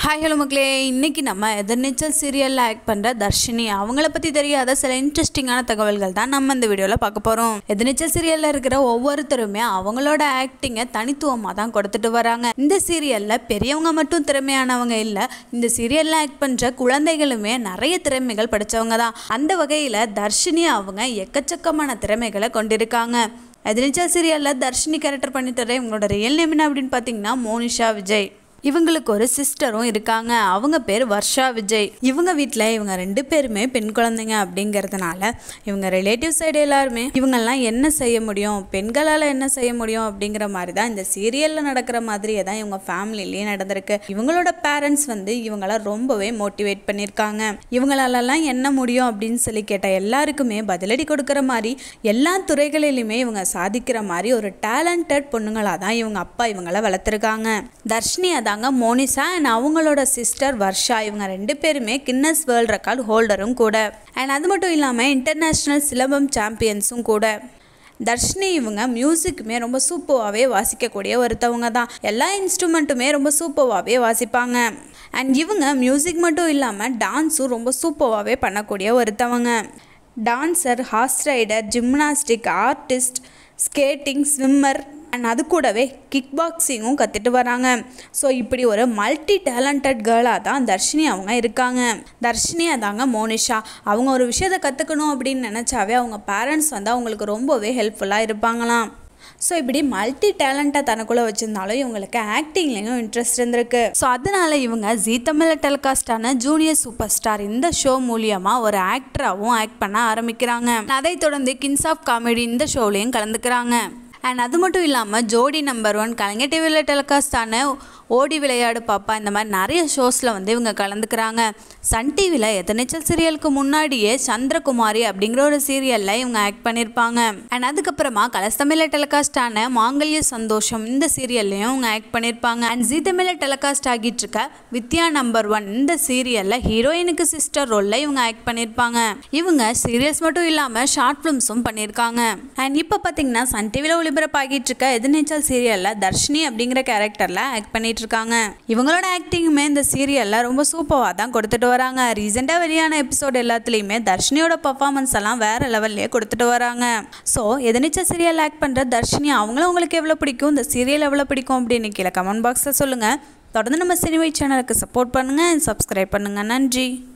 hi hello மக்களே இன்னைக்கு நம்ம எதிர்நீச்சல் சீரியலில் ஆக்ட் பண்ணுற தர்ஷினி அவங்கள பற்றி தெரியாத சில இன்ட்ரெஸ்டிங்கான தகவல்கள் தான் நம்ம இந்த வீடியோவில் பார்க்க போகிறோம் எதிர்நீச்சல் சீரியலில் இருக்கிற ஒவ்வொருத்தருமே அவங்களோட ஆக்டிங்கை தனித்துவமாக தான் கொடுத்துட்டு வராங்க இந்த சீரியலில் பெரியவங்க மட்டும் திறமையானவங்க இல்லை இந்த சீரியலில் ஆக்ட் பண்ணுற குழந்தைகளுமே நிறைய திறமைகள் படித்தவங்க தான் அந்த வகையில் தர்ஷினி அவங்க எக்கச்சக்கமான திறமைகளை கொண்டிருக்காங்க எதிர்நீச்சல் சீரியலில் தர்ஷினி கேரக்டர் பண்ணிட்டு வர இவங்களோட ரியல் நேம் என்ன அப்படின்னு பார்த்தீங்கன்னா மோனிஷா விஜய் இவங்களுக்கு ஒரு சிஸ்டரும் இருக்காங்க அவங்க பேர் வர்ஷா விஜய் இவங்க வீட்டில் இவங்க ரெண்டு பேருமே பெண் குழந்தைங்க அப்படிங்கிறதுனால இவங்க ரிலேட்டிவ் சைடு எல்லாருமே இவங்கெல்லாம் என்ன செய்ய முடியும் பெண்களால் என்ன செய்ய முடியும் அப்படிங்கிற மாதிரி தான் இந்த சீரியலில் நடக்கிற மாதிரியே தான் இவங்க ஃபேமிலிலேயே நடந்திருக்கு இவங்களோட பேரண்ட்ஸ் வந்து இவங்கள ரொம்பவே மோட்டிவேட் பண்ணியிருக்காங்க இவங்களாலலாம் என்ன முடியும் அப்படின்னு சொல்லி கேட்ட எல்லாருக்குமே பதிலடி கொடுக்குற மாதிரி எல்லா துறைகளிலுமே இவங்க சாதிக்கிற மாதிரி ஒரு டேலண்டட் பொண்ணுங்களாக தான் இவங்க அப்பா இவங்கள வளர்த்துருக்காங்க தர்ஷினி அதாங்க மோனிஷா அண்ட் அவங்களோட சிஸ்டர் வர்ஷா இவங்க ரெண்டு பேருமே கின்னஸ் வேர்ல்ட் ரெக்கார்ட் ஹோல்டரும் கூட அண்ட் அது மட்டும் இல்லாமல் இன்டர்நேஷ்னல் சிலம்பம் சாம்பியன்ஸும் கூட தர்ஷினி இவங்க மியூசிக்குமே ரொம்ப சூப்பராகவே வாசிக்கக்கூடிய ஒருத்தவங்க தான் எல்லா இன்ஸ்ட்ருமெண்ட்டுமே ரொம்ப சூப்பராகவே வாசிப்பாங்க அண்ட் இவங்க மியூசிக் மட்டும் இல்லாமல் டான்ஸும் ரொம்ப சூப்பராகவே பண்ணக்கூடிய ஒருத்தவங்க dancer horse rider gymnastic artist skating swimmer and அது கூடவே கிக் பாக்ஸிங்கும் கற்றுட்டு வராங்க ஸோ இப்படி ஒரு மல்டி டேலண்டட் கேர்ளாக தான் தர்ஷினி அவங்க இருக்காங்க தர்ஷினி அதாங்க மோனிஷா அவங்க ஒரு விஷயத்தை கற்றுக்கணும் அப்படின்னு நினச்சாவே அவங்க பேரண்ட்ஸ் வந்து அவங்களுக்கு ரொம்பவே ஹெல்ப்ஃபுல்லாக இருப்பாங்களாம் ஸோ இப்படி மல்டி டேலண்ட்டாக தனக்குள்ளே வச்சுருந்தாலும் இவங்களுக்கு ஆக்டிங்லேயும் இன்ட்ரெஸ்ட் இருந்திருக்கு ஸோ அதனால இவங்க ஜீ தமிழ் டெலிகாஸ்டான ஜூனியர் சூப்பர் ஸ்டார் இந்த ஷோ மூலியமாக ஒரு ஆக்டராகவும் ஆக்ட் பண்ண ஆரம்பிக்கிறாங்க அதைத் தொடர்ந்து கிங்ஸ் ஆஃப் காமெடி இந்த ஷோலையும் கலந்துக்கிறாங்க அண்ட் அது மட்டும் இல்லாமல் ஜோடி நம்பர் ஒன் கலைஞர் டிவியில் டெலிகாஸ்டான ஓடி விளையாடு பாப்பா இந்த மாதிரி நிறைய ஷோஸில் வந்து இவங்க கலந்துக்கிறாங்க சன் டிவியில் எத்தனைச்சல் சீரியலுக்கு முன்னாடியே சந்திரகுமாரி அப்படிங்கிற ஒரு சீரியலில் இவங்க ஆக்ட் பண்ணியிருப்பாங்க அண்ட் அதுக்கப்புறமா கலஸ் தமிழில் டெலிகாஸ்டான மாங்கல்ய சந்தோஷம் இந்த சீரியல்லையும் இவங்க ஆக்ட் பண்ணியிருப்பாங்க அண்ட் ஜி தமிழில் டெலிகாஸ்ட் ஆகிட்டு இருக்க வித்யா நம்பர் ஒன் இந்த சீரியலில் ஹீரோயினுக்கு சிஸ்டர் ரோலில் இவங்க ஆக்ட் பண்ணியிருப்பாங்க இவங்க சீரியல்ஸ் மட்டும் இல்லாமல் ஷார்ட் ஃபிலிம்ஸும் பண்ணியிருக்காங்க அண்ட் இப்போ பார்த்தீங்கன்னா சன் டிவியில் ஒளிபரப்பாகிட்டு இருக்க எதிர்நீச்சல் சீரியலில் தர்ஷினி அப்படிங்கிற கேரக்டரில் ஆக்ட் பண்ணிட்டு இருக்காங்க இவங்களோட ஆக்டிங்குமே இந்த சீரியலில் ரொம்ப சூப்பராக தான் கொடுத்துட்டு வராங்க ரீசெண்டாக வெளியான எபிசோட் எல்லாத்துலேயுமே தர்ஷினியோட பர்ஃபார்மன்ஸ் எல்லாம் வேற லெவல்லே கொடுத்துட்டு வராங்க ஸோ எதிர்நீச்சல் சீரியல் ஆக்ட் பண்ணுற தர்ஷினி அவங்களும் உங்களுக்கு எவ்வளோ பிடிக்கும் இந்த சீரியல் எவ்வளோ பிடிக்கும் அப்படின்னு கீழே கமெண்ட் பாக்ஸில் சொல்லுங்கள் தொடர்ந்து நம்ம சினிவை சேனலுக்கு சப்போர்ட் பண்ணுங்கள் சப்ஸ்கிரைப் பண்ணுங்கள் நன்றி